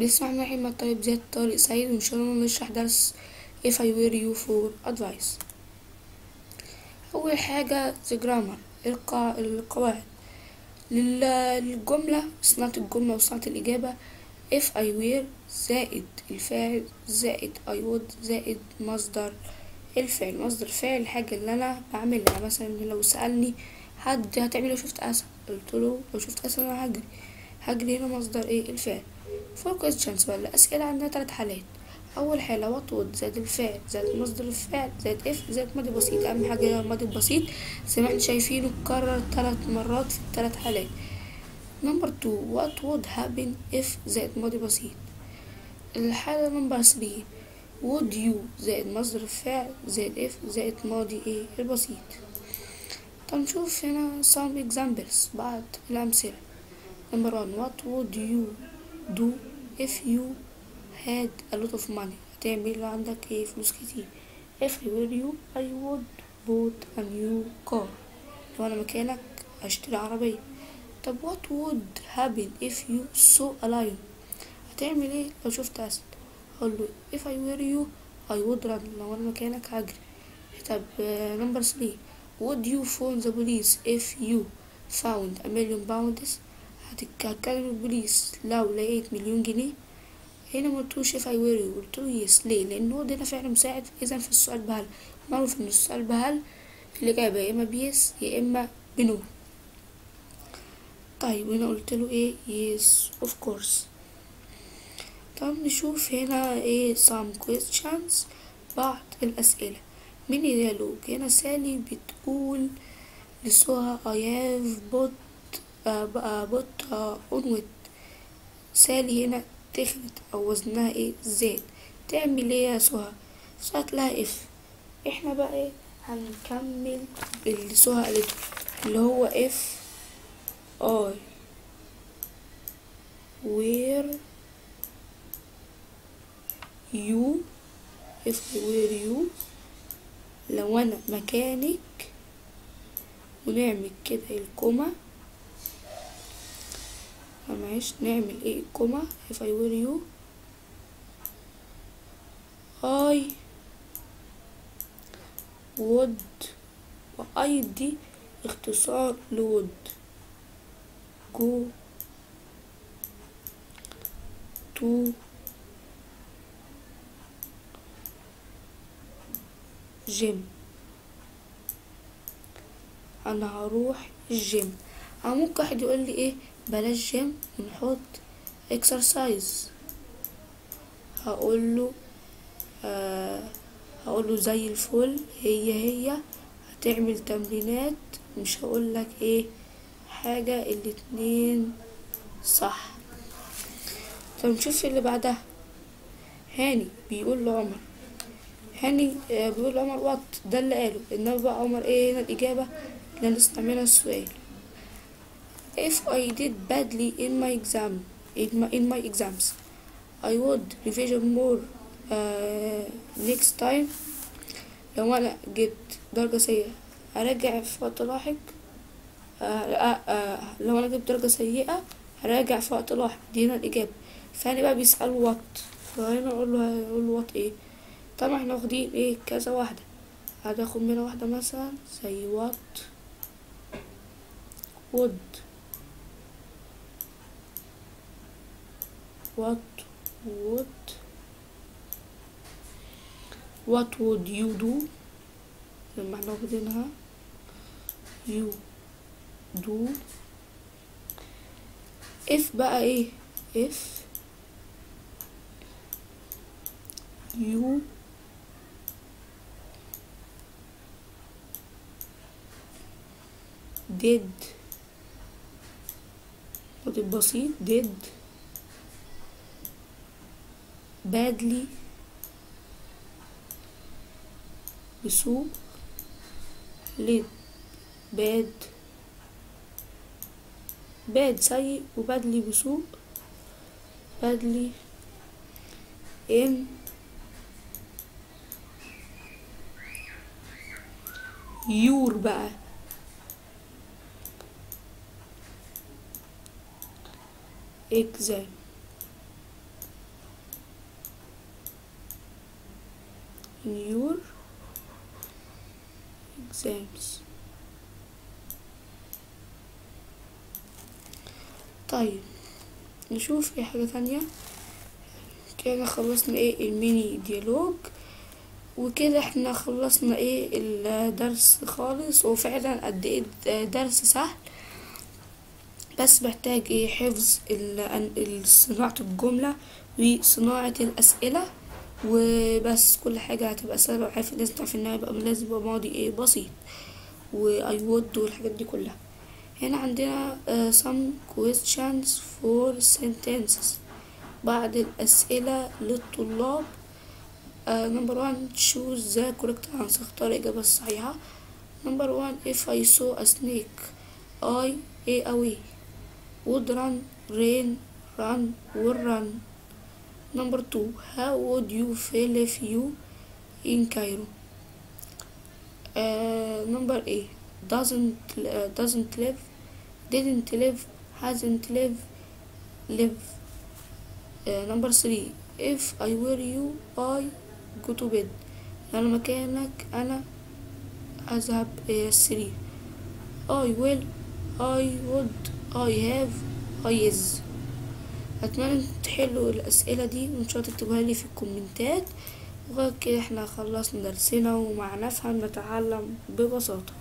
نسمع من رحيم الطيب زياد طارق سعيد وإن شاء الله نشرح درس if I were you for advice أول حاجة the grammar القا... القواعد لل- للجملة صناعة الجملة وصناعة الإجابة if I were زائد الفاعل زائد I would زائد مصدر الفعل مصدر فعل الحاجة اللي أنا بعملها مثلا لو سألني حد هتعمل لو شفت أسد قلت له لو شفت أسد أنا هجري هجري هنا مصدر إيه الفعل فور questions ولا أسئلة عندنا تلات حالات أول حالة what would زائد الفعل زائد مصدر الفعل زائد if زائد ماضي بسيط أهم حاجة ماضي بسيط زي ما احنا شايفينه اتكرر تلات مرات في التلات حالات نمبر تو what would happen if زائد ماضي بسيط الحالة نمبر ثري would you زائد مصدر الفعل زائد if زائد ماضي ايه البسيط طب نشوف هنا some examples بعض الأمثلة number one what would you do if you had a lot of money هتعمل لو عندك ايه فلوس كتير if I were you I would bought a new car لو أنا مكانك هشتري عربية طب what would happen if you saw a lion هتعمل ايه لو شفت أسد هقول له if I were you I would run لو أنا مكانك هجري طب نمبر 3 would you phone the police if you found a million pounds هتك- هتكلم البوليس لو لقيت مليون جنيه هنا مقلتوش if I were you قلتله yes ليه لأن هو ده فعل مساعد إذا في السؤال بهل معروف إن السؤال بهل الإجابة يا إما بيس يا إما بنو طيب هنا قلتله ايه yes of course طب نشوف هنا ايه some questions بعض الأسئلة مين يدالوج هنا سالي بتقول لسوها I have put uh, put uh, on weight سالي هنا تخنت أو وزنها ايه زاد تعمل ايه يا سهى سهى لها اف احنا بقى ايه هنكمل اللي سهى قالته اللي هو اف I were you if I were you لو أنا مكانك ونعمل كده الكوما معلش نعمل ايه الكوما if I were you I would وأي دي اختصار لود go to جيم انا هروح الجيم او ممكن واحد يقول لي ايه بلاش جيم ونحط اكسرسايز هقول له آه هقول له زي الفل هي هي هتعمل تمرينات مش هقول لك ايه حاجة الاتنين صح طب نشوف اللي بعدها هاني بيقول لعمر هاني آه، بيقول لعمر وات ده اللي قاله انما بقى عمر ايه هنا الاجابة اللي هنستعملها السؤال if I did badly in my exam in my, in my exams I would revision more uh, next time لو انا جبت درجة سيئة هراجع في وقت لاحق آه آه آه لو انا جبت درجة سيئة هراجع في وقت لاحق دي هنا الإجابة فأنا بقى بيسألوا وات فهنا أقول له أقول له وات إيه طبعا احنا واخدين إيه كذا واحدة هتاخد منها واحدة مثلا زي وات would what would what would you do لما احنا واخدينها you do if بقى ايه if you did ماضي بسيط did badly بسوء ليه bad bad سيء وبادلي بسوء badly in يور بقى exam in your exams طيب نشوف ايه حاجة تانية كده خلصنا ايه الميني ديالوج وكده احنا خلصنا ايه الدرس خالص وفعلا قد ايه درس سهل بس محتاج ايه حفظ ال- صناعة الجملة وصناعة الأسئلة وبس كل حاجة هتبقى سهلة وعارف لازم تعرف انها يبقى لازم يبقى ماضي ايه بسيط و I would والحاجات دي كلها هنا عندنا uh, some questions for sentences بعض الأسئلة للطلاب نمبر وان choose the correct answer اختار الإجابة الصحيحة نمبر وان if I saw a snake I a away would run rain run will run number two how would you feel if you in Cairo uh, number A doesn't uh, doesn't live didn't live hasn't live live uh, number three if I were you I go to bed أنا مكانك أنا أذهب إلى السرير I will I would I have I is أتمنى تحلوا الأسئلة دي وإن شاء الله تكتبوها لي في الكومنتات وغير كده احنا خلصنا درسنا ومع نفهم نتعلم ببساطة